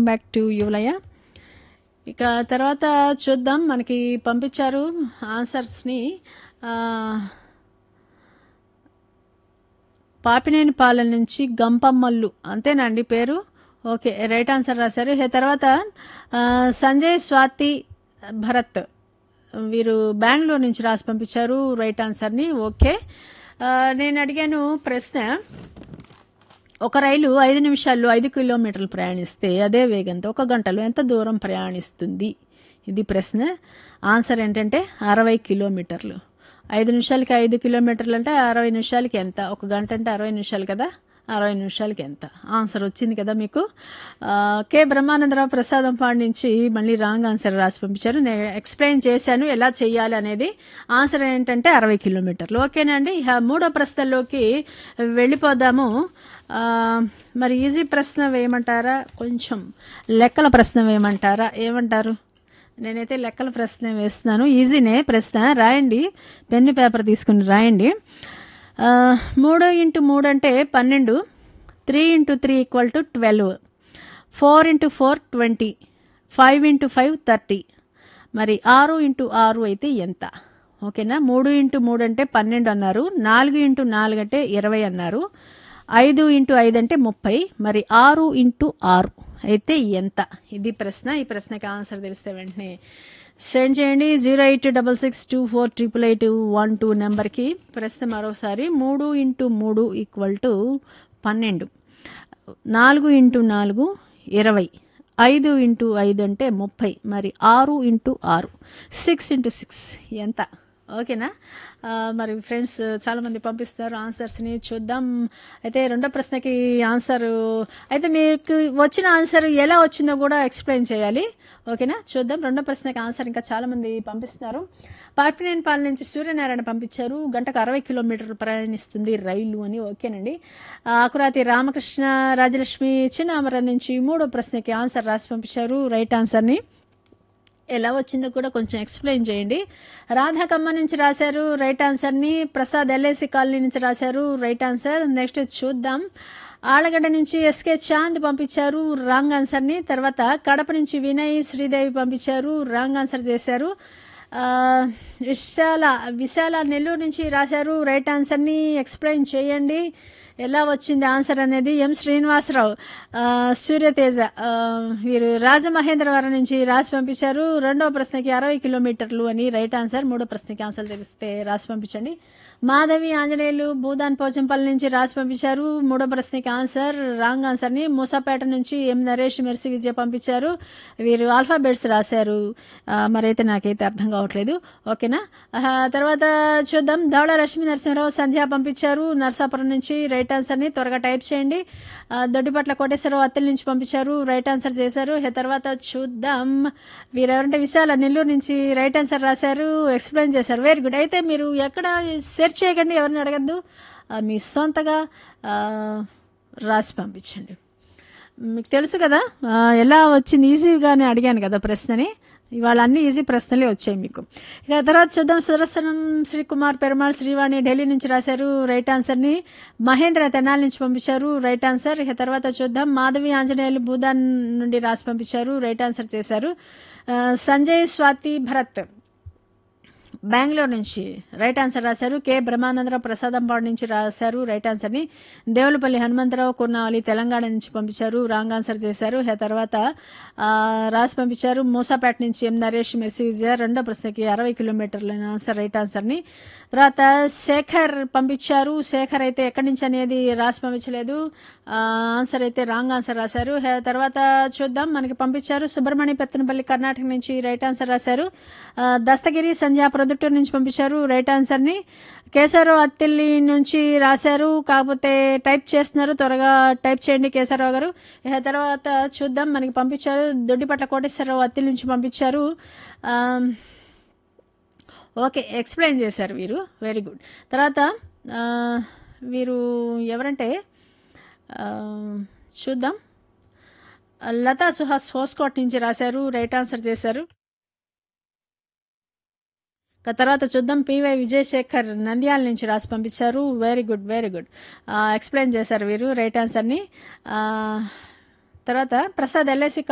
welcome back to యువలయ ఇక తర్వాత చూద్దాం మనకి పంపించారు ఆన్సర్స్ని ఆ, పాపినేని పాలెం నుంచి గంపమ్మల్లు అంతేనండి పేరు ఓకే రైట్ ఆన్సర్ రాశారు ఇక తర్వాత ఆ, సంజయ్ స్వాతి భరత్ వీరు బెంగళూరు నుంచి రాసి పంపించారు రైట్ ఆన్సర్ని ఓకే ఆ, నేను అడిగాను ప్రశ్న ఒక రైలు ఐదు నిమిషాల్లో ఐదు కిలోమీటర్లు ప్రయాణిస్తే అదే వేగంతో ఒక గంటలో ఎంత దూరం ప్రయాణిస్తుంది ఇది ప్రశ్న ఆన్సర్ ఏంటంటే అరవై కిలోమీటర్లు ఐదు నిమిషాలకి ఐదు కిలోమీటర్లు అంటే అరవై నిమిషాలకి ఎంత ఒక గంట అంటే అరవై నిమిషాలు కదా అరవై నిమిషాలకి ఎంత ఆన్సర్ వచ్చింది కదా మీకు ఆ, కె బ్రహ్మానందరావు ప్రసాదం పాడు నుంచి మళ్ళీ రాంగ్ ఆన్సర్ రాసి పంపించారు నేను ఎక్స్ప్లెయిన్ చేశాను ఎలా చేయాలి అనేది ఆన్సర్ ఏంటంటే అరవై కిలోమీటర్లు ఓకేనండి ఇక మూడో ప్రశ్నలోకి వెళ్ళిపోదాము ఆ, మరి ఈజీ ప్రశ్న వేయమంటారా కొంచెం లెక్కల ప్రశ్న వేయమంటారా ఏమంటారు నేనైతే లెక్కల ప్రశ్న వేస్తున్నాను ఈజీనే ప్రశ్న రాయండి పెన్ను పేపర్ తీసుకుని రాయండి ఆ, మూడు ఇంటూ మూడు అంటే పన్నెండు three into three equal to twelve four into four twenty five into five thirty మరి ఆరు ఇంటూ ఆరు అయితే ఎంత ఓకేనా మూడు ఇంటూ మూడు అంటే పన్నెండు అన్నారు నాలుగు ఇంటూ నాలుగు అంటే ఇరవై అన్నారు ఐదు ఇంటూ ఐదు అంటే ముప్పై మరి ఆరు ఇంటూ ఆరు అయితే ఎంత ఇది ప్రశ్న ఈ ప్రశ్నకి ఆన్సర్ తెలిస్తే వెంటనే సెండ్ చేయండి zero eight double six two four triple eight one two నెంబర్కి ప్రశ్న మరోసారి మూడు ఇంటూ మూడు ఈక్వల్ టు పన్నెండు నాలుగు ఇంటూ నాలుగు ఇరవై ఐదు ఇంటూ ఐదు అంటే ముప్పై మరి ఆరు ఇంటూ ఆరు సిక్స్ ఇంటూ సిక్స్ ఎంత ఓకేనా ఆ, మరి ఫ్రెండ్స్ చాలామంది పంపిస్తారు ఆన్సర్స్ని చూద్దాం అయితే రెండో ప్రశ్నకి ఆన్సర్ అయితే మీకు వచ్చిన ఆన్సర్ ఎలా వచ్చిందో కూడా ఎక్స్ప్లెయిన్ చేయాలి ఓకేనా చూద్దాం రెండో ప్రశ్నకి ఆన్సర్ ఇంకా చాలామంది పంపిస్తున్నారు పాపినేని పాలెం నుంచి సూర్యనారాయణ పంపించారు గంటకు అరవై కిలోమీటర్లు ప్రయాణిస్తుంది రైలు అని ఓకేనండి ఆకురాతి రామకృష్ణ రాజలక్ష్మి చిన్నామరం నుంచి మూడో ప్రశ్నకి ఆన్సర్ రాసి పంపించారు రైట్ ఆన్సర్ని ఎలా వచ్చిందో కూడా కొంచెం ఎక్స్ప్లెయిన్ చేయండి రాధాకమ్మ నుంచి రాశారు రైట్ ఆన్సర్ని ప్రసాద్ ఎల్ఐసి కాలనీ నుంచి రాశారు రైట్ ఆన్సర్ నెక్స్ట్ చూద్దాం ఆలగడ్డ నుంచి ఎస్కే చాంద్ పంపించారు రాంగ్ ఆన్సర్ని తర్వాత కడప నుంచి వినయ్ శ్రీదేవి పంపించారు రాంగ్ ఆన్సర్ చేశారు ఆ, విశాల విశాల నెల్లూరు నుంచి రాశారు రైట్ ఆన్సర్ని ఎక్స్ప్లెయిన్ చేయండి ఎలా వచ్చింది ఆన్సర్ అనేది ఎం శ్రీనివాసరావు ఆ, సూర్యతేజ ఆ, వీరు రాజమహేంద్రవరం నుంచి రాసి పంపించారు రెండవ ప్రశ్నకి అరవై కిలోమీటర్లు అని రైట్ ఆన్సర్ మూడో ప్రశ్నకి ఆన్సర్ తెలిస్తే రాసి పంపించండి మాధవి ఆంజనేయులు భూదాన్ పోచంపల్లి నుంచి రాసి పంపించారు మూడో ప్రశ్నకి ఆన్సర్ రాంగ్ ఆన్సర్ని మూసాపేట నుంచి ఎం నరేష్ మెర్సి విజయ పంపించారు వీరు ఆల్ఫాబెట్స్ రాశారు ఆ, మరైతే నాకైతే అర్థం కావట్లేదు ఓకేనా ఆహా, తర్వాత చూద్దాం ధవళ లక్ష్మీ నరసింహరావు సంధ్య పంపించారు నర్సాపురం నుంచి రైట్ ఆన్సర్ని త్వరగా టైప్ చేయండి ఆ, దొడ్డిపట్ల కోటేశ్వరరావు అత్తల నుంచి పంపించారు రైట్ ఆన్సర్ చేశారు ఇక తర్వాత చూద్దాం వీరెవరంటే విశాల నెల్లూరు నుంచి రైట్ ఆన్సర్ రాశారు ఎక్స్ప్లెయిన్ చేశారు వెరీ గుడ్ అయితే మీరు ఎక్కడ సెర్చ్ చేయకండి ఎవరిని అడగద్దు ఆ, మీ సొంతగా ఆ, రాసి పంపించండి మీకు తెలుసు కదా ఆ, ఎలా వచ్చింది ఈజీగానే అడిగాను కదా ప్రశ్నని ఇవాళ అన్ని ఈజీ ప్రశ్నలే వచ్చాయి మీకు ఇక తర్వాత చూద్దాం సుదర్శనం శ్రీకుమార్ పెరుమాళ్ శ్రీవాణి ఢిల్లీ నుంచి రాశారు రైట్ ఆన్సర్ని మహేంద్ర తెనాలి నుంచి పంపించారు రైట్ ఆన్సర్ ఇక తర్వాత చూద్దాం మాధవి ఆంజనేయులు భూదాన్ నుండి రాసి పంపించారు రైట్ ఆన్సర్ చేశారు ఆ, సంజయ్ స్వాతి భరత్ బెంగళూరు నుంచి రైట్ ఆన్సర్ రాశారు కె బ్రహ్మానందరావు ప్రసాదంపాడు నుంచి రాశారు రైట్ ఆన్సర్ని దేవులపల్లి హనుమంతరావు కొన్నావలి తెలంగాణ నుంచి పంపించారు రాంగ్ ఆన్సర్ చేశారు ఆ తర్వాత ఆ, రాసి పంపించారు మూసాపేట నుంచి ఎం నరేష్ మెర్సి విజయ రెండో ప్రశ్నకి అరవై కిలోమీటర్ల ఆన్సర్ రైట్ ఆన్సర్ని తర్వాత శేఖర్ పంపించారు శేఖర్ అయితే ఎక్కడి నుంచి అనేది రాసి పంపించలేదు ఆ, ఆన్సర్ అయితే రాంగ్ ఆన్సర్ రాశారు ఆ తర్వాత చూద్దాం మనకి పంపించారు సుబ్రహ్మణ్య పెత్తనపల్లి కర్ణాటక నుంచి రైట్ ఆన్సర్ రాశారు ఆ, దస్తగిరి సంధ్యా ప్రొద్దుటూరు నుంచి పంపించారు రైట్ ఆన్సర్ని కేశవరావు అత్తిల్లి నుంచి రాశారు కాకపోతే టైప్ చేస్తున్నారు త్వరగా టైప్ చేయండి కేశవరావు గారు ఇక తర్వాత చూద్దాం మనకి పంపించారు దొడ్డిపట్ల కోటేశ్వరరావు అత్తిల్లి నుంచి పంపించారు ఆ, ఓకే ఎక్స్ప్లెయిన్ చేశారు వీరు వెరీ గుడ్ తర్వాత ఆ, వీరు ఎవరంటే ఆ, చూద్దాం లతా సుహాస్ హోస్కోట్ నుంచి రాశారు రైట్ ఆన్సర్ చేశారు ఇక తర్వాత చూద్దాం పివై విజయశేఖర్ నంద్యాల నుంచి రాసి పంపించారు very good very good explain చేశారు వీరు రైట్ ఆన్సర్ని ఆ, తర్వాత ప్రసాద్ ఎల్ఐసి